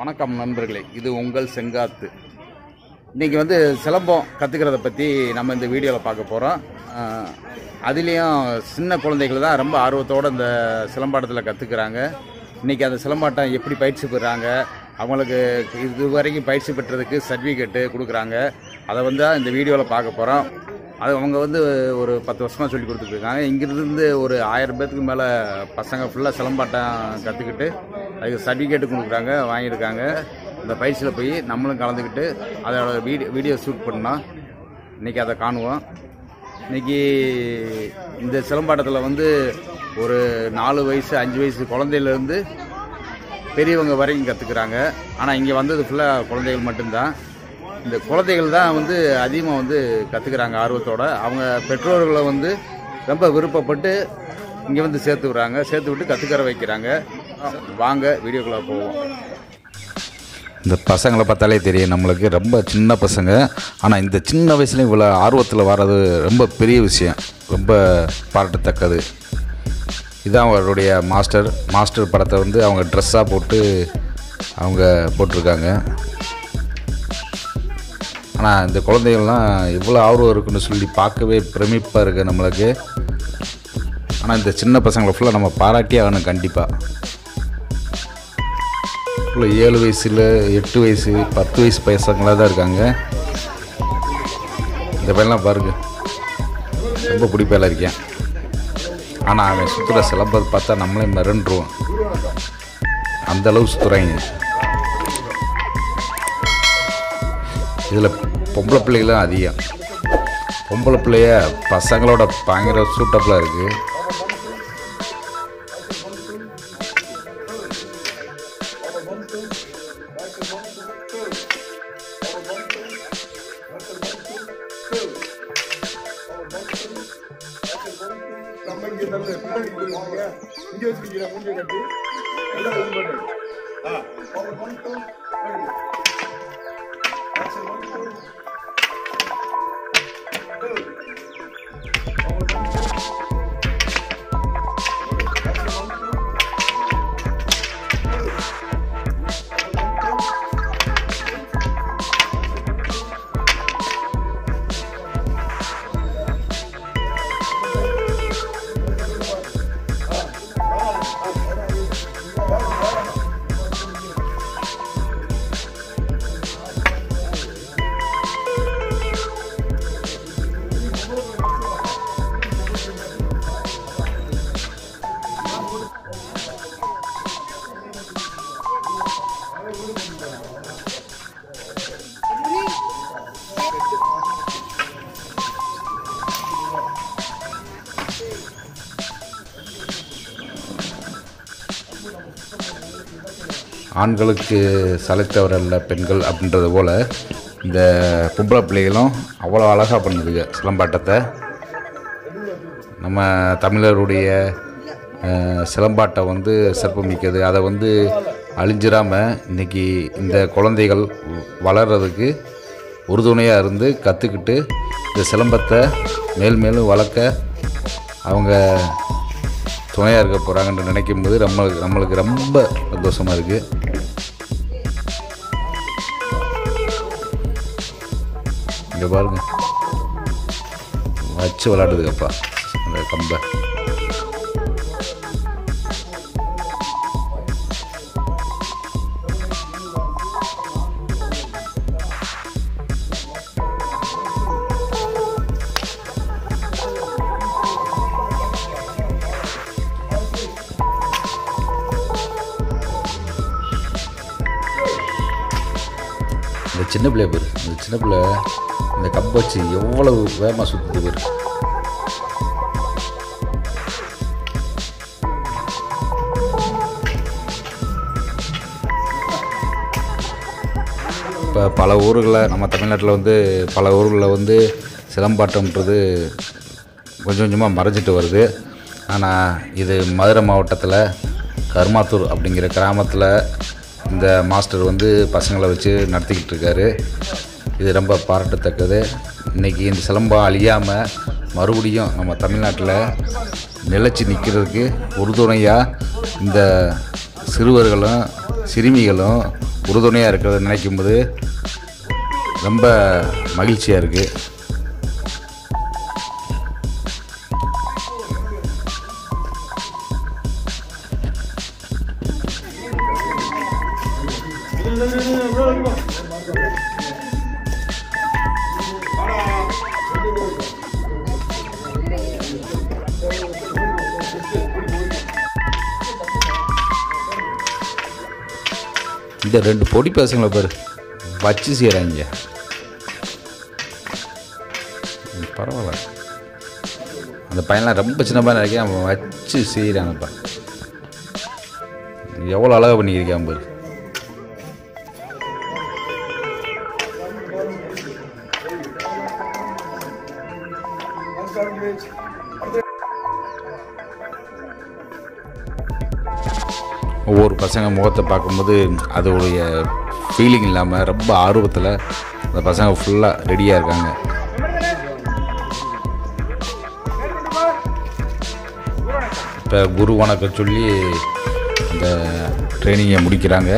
வணக்கம் நண்பர்களே இது உங்கள் செங்காத்து இன்றைக்கி வந்து சிலம்பம் கற்றுக்கிறத பற்றி நம்ம இந்த வீடியோவில் பார்க்க போகிறோம் அதுலேயும் சின்ன குழந்தைகள் தான் ரொம்ப ஆர்வத்தோடு இந்த சிலம்பாட்டத்தில் கற்றுக்குறாங்க இன்றைக்கி அந்த சிலம்பாட்டம் எப்படி பயிற்சி பெறுறாங்க அவங்களுக்கு இது வரைக்கும் பயிற்சி பெற்றதுக்கு சர்டிஃபிகேட்டு கொடுக்குறாங்க அதை வந்து தான் இந்த வீடியோவில் பார்க்க போகிறோம் அது அவங்க வந்து ஒரு பத்து வருஷமாக சொல்லி கொடுத்துட்ருக்காங்க இங்கிருந்து ஒரு ஆயிரம் பேர்த்துக்கு மேலே பசங்க ஃபுல்லாக சிலம்பாட்டம் கற்றுக்கிட்டு அதுக்கு சர்டிஃபிகேட்டு கொடுக்குறாங்க வாங்கியிருக்காங்க இந்த பயிற்சியில் போய் நம்மளும் கலந்துக்கிட்டு அதோட வீடியோ வீடியோ ஷூட் பண்ணோம் இன்றைக்கி அதை காணுவோம் இன்றைக்கி இந்த சிலம்பாட்டத்தில் வந்து ஒரு நாலு வயசு அஞ்சு வயசு குழந்தையிலேருந்து பெரியவங்க வரைக்கும் கற்றுக்குறாங்க ஆனால் இங்கே வந்தது ஃபுல்லாக குழந்தைகள் மட்டும்தான் இந்த குழந்தைகள் தான் வந்து அதிகமாக வந்து கற்றுக்குறாங்க ஆர்வத்தோட அவங்க பெற்றோர்களை வந்து ரொம்ப விருப்பப்பட்டு இங்கே வந்து சேர்த்து விடுறாங்க சேர்த்து விட்டு கற்றுக்கற வைக்கிறாங்க வாங்க வீடியோக்குள்ளே போவோம் இந்த பசங்களை பார்த்தாலே தெரியும் நம்மளுக்கு ரொம்ப சின்ன பசங்க ஆனால் இந்த சின்ன வயசுலேயும் இவ்வளோ ஆர்வத்தில் வர்றது ரொம்ப பெரிய விஷயம் ரொம்ப பாராட்டத்தக்கது இதான் அவருடைய மாஸ்டர் மாஸ்டர் படத்தை வந்து அவங்க ட்ரெஸ்ஸாக போட்டு அவங்க போட்டிருக்காங்க ஆனால் இந்த குழந்தைகள்லாம் எவ்வளோ ஆர்வம் இருக்குன்னு சொல்லி பார்க்கவே பிரமிப்பாக இருக்குது நம்மளுக்கு ஆனால் இந்த சின்ன பசங்களை ஃபுல்லாக நம்ம பாராட்டியே ஆகணும் கண்டிப்பாக ஃபுல்லாக ஏழு வயசில் எட்டு வயசு பத்து வயசு பசங்களாக தான் இருக்காங்க இந்த பையன்லாம் பாருங்க ரொம்ப பிடிப்பேல இருக்கேன் ஆனால் அவன் சுற்றுற சிலம்பத்தை பார்த்தா நம்மளே மிரண்டுருவோம் அந்த அளவு சுற்றுறாங்க இதில் பொம்பளை பிள்ளைகளும் அதிகம் பொம்பளை பிள்ளைய பசங்களோட பயங்கர சூட்டப்பில் இருக்குது ஆண்களுக்கு சலைத்தவர் அல்ல பெண்கள் அப்படின்றது போல் இந்த பொம்பளை பிள்ளைகளும் அவ்வளோ அழகாக பண்ணுதுங்க சிலம்பாட்டத்தை நம்ம தமிழருடைய அஹ், சிலம்பாட்டம் வந்து சிறப்புமிக்கது அதை வந்து அழிஞ்சிராமல் இன்றைக்கி இந்த குழந்தைகள் வளர்கிறதுக்கு உறுதுணையாக இருந்து கற்றுக்கிட்டு இந்த சிலம்பத்தை மேல் மேலும் வளர்க்க அவங்க துணையாக இருக்க போகிறாங்கன்னு நினைக்கும் போது நம்மளுக்கு நம்மளுக்கு ரொம்ப சந்தோஷமாக இருக்குது இங்கே பாருங்க வச்சு விளாடுதுக்கப்பா அந்த கம்பை இந்த சின்ன பிள்ளைய பேர் இந்த சின்ன பிள்ளை இந்த கம்பை வச்சு எவ்வளவு வேகமாக சுற்றுது பேர் இப்போ பல ஊர்களில் நம்ம தமிழ்நாட்டில் வந்து பல ஊர்களில் வந்து சிலம்பாட்டம்ன்றது கொஞ்சம் கொஞ்சமாக மறைஞ்சிட்டு வருது ஆனால் இது மதுரை மாவட்டத்தில் கருமாத்தூர் அப்படிங்கிற கிராமத்தில் இந்த மாஸ்டர் வந்து பசங்களை வச்சு நடத்திக்கிட்டு இருக்காரு இது ரொம்ப பாராட்டத்தக்கது இன்றைக்கி இந்த சிலம்பம் அழியாமல் மறுபடியும் நம்ம தமிழ்நாட்டில் நிலைச்சி நிற்கிறதுக்கு உறுதுணையாக இந்த சிறுவர்களும் சிறுமிகளும் உறுதுணையாக இருக்கிறத நினைக்கும் போது ரொம்ப மகிழ்ச்சியாக இருக்குது இந்த ரெண்டு பொடி பசங்களை பாரு வச்சு செய்கிறாங்க பரவாயில்ல அந்த பையன்லாம் ரொம்ப சின்ன பையன் இருக்கேன் அவன் வச்சு செய்கிறானப்பா எவ்வளோ அழகாக பண்ணியிருக்கான் பாரு ஒவ்வொரு பசங்க முகத்தை பார்க்கும்போது அதோடைய ஃபீலிங் இல்லாமல் ரொம்ப ஆர்வத்தில் அந்த பசங்க ஃபுல்லாக ரெடியாக இருக்காங்க இப்போ குரு வணக்கம் சொல்லி அந்த ட்ரைனிங்கை முடிக்கிறாங்க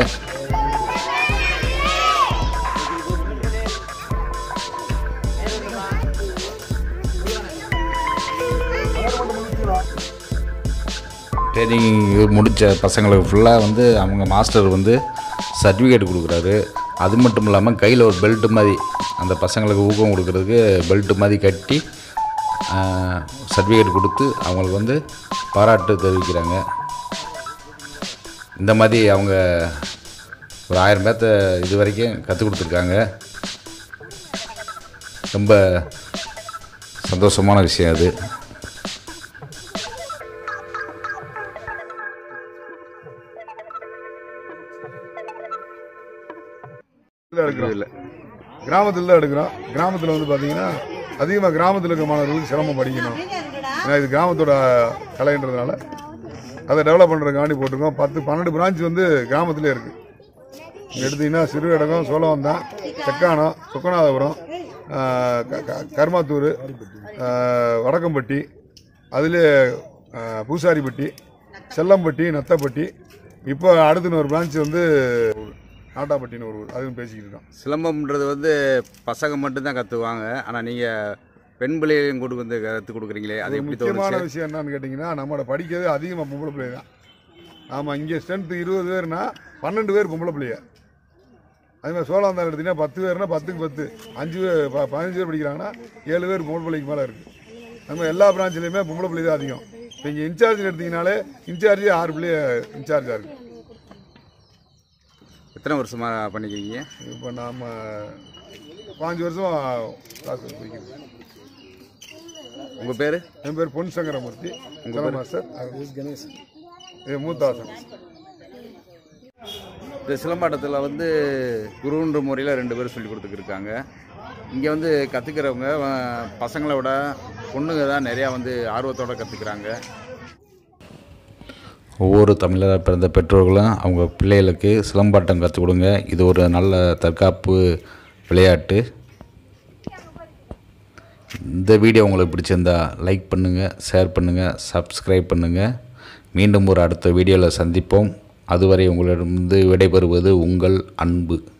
ட்ரைனிங் முடித்த பசங்களுக்கு ஃபுல்லாக வந்து அவங்க மாஸ்டர் வந்து சர்டிஃபிகேட் கொடுக்குறாரு அது மட்டும் இல்லாமல் கையில் ஒரு பெல்ட் மாதிரி அந்த பசங்களுக்கு ஊக்கம் கொடுக்கறதுக்கு பெல்ட் மாதிரி கட்டி சர்டிஃபிகேட் கொடுத்து அவங்களுக்கு வந்து பாராட்டு தெரிவிக்கிறாங்க இந்த மாதிரி அவங்க ஒரு ஆயிரம் பேர்த்த இது வரைக்கும் கற்றுக் கொடுத்துருக்காங்க ரொம்ப சந்தோஷமான விஷயம் அது தான் எடுக்கிறோம் இல்லை கிராமத்தில் தான் எடுக்கிறோம் கிராமத்தில் வந்து பார்த்தீங்கன்னா அதிகமாக கிராமத்தில் இருக்க மாணவர்களுக்கு சிரமம் படிக்கணும் ஏன்னா இது கிராமத்தோட கலைன்றதுனால அதை டெவலப் பண்ணுறதுக்காண்டி போட்டிருக்கோம் பத்து பன்னெண்டு பிரான்ச் வந்து கிராமத்திலே இருக்குது இங்கே எடுத்தீங்கன்னா சிறுவடகம் சோழவந்தான் செக்கானம் சொக்கநாதபுரம் ஆஹ் க- க- கருமாத்தூர் ஆஹ் வடக்கம்பட்டி அதிலே ஆஹ் பூசாரிப்பட்டி செல்லம்பட்டி நத்தப்பட்டி இப்போ அடுத்து ஒரு பிரான்ச் வந்து நாட்டாப்பட்டின்னு ஒரு ஊர் அதுவும் பேசிக்கிட்டு இருக்கோம் சிலம்பம்ன்றது வந்து பசங்க மட்டும்தான் கற்றுவாங்க ஆனால் நீங்கள் பெண் பிள்ளைகளையும் கொண்டு வந்து கற்றுக் கொடுக்குறீங்களே அது ஒரு எப்படி முக்கியமான தோணுச்சு விஷயம் என்னன்னு கேட்டிங்கன்னா நம்மளோட படிக்கிறது அதிகமாக பொம்பளை பிள்ளை தான் ஆமாம் இங்கே ஸ்ட்ரென்த்து இருபது பேர்னா பன்னெண்டு பேர் பொம்பளை பிள்ளைய அதே மாதிரி சோழாந்தாள் எடுத்தீங்கன்னா பத்து பேர்னா பத்துக்கு பத்து அஞ்சு பேர் ப- பதினஞ்சு பேர் படிக்கிறாங்கன்னா ஏழு பேர் பொம்பளை பிள்ளைக்கு மேலே இருக்குது நம்ம எல்லா பிரான்ச்லேயுமே பொம்பளை பிள்ளை தான் அதிகம் இப்போ இங்கே இன்சார்ஜ் எடுத்தீங்கனாலே இன்சார்ஜே ஆறு பிள்ளைய இன்சார்ஜாக இருக்குது எத்தனை வருஷமாக பண்ணிக்கிறீங்க இப்போ நாம் பாஞ்சு வருஷம் கிளாஸ் படிக்கிறோம் உங்கள் பேர் என் பேர் பொன் சங்கரமூர்த்தி உங்கள் மாஸ்டர் கணேஷ் இது மூத்தாசன் இந்த சிலம்பாட்டத்தில் வந்து குருன்ற முறையில் ரெண்டு பேரும் சொல்லி கொடுத்துருக்காங்க இங்கே வந்து கற்றுக்கிறவங்க பசங்களை விட பொண்ணுங்க தான் நிறையா வந்து ஆர்வத்தோடு கற்றுக்குறாங்க ஒவ்வொரு தமிழராக பிறந்த பெற்றோர்களும் அவங்க பிள்ளைகளுக்கு சிலம்பாட்டம் கற்றுக் கொடுங்க இது ஒரு நல்ல தற்காப்பு விளையாட்டு இந்த வீடியோ உங்களுக்கு பிடிச்சிருந்தா லைக் பண்ணுங்கள் ஷேர் பண்ணுங்கள் சப்ஸ்கிரைப் பண்ணுங்கள் மீண்டும் ஒரு அடுத்த வீடியோவில் சந்திப்போம் அதுவரை உங்களிடமிருந்து விடைபெறுவது உங்கள் அன்பு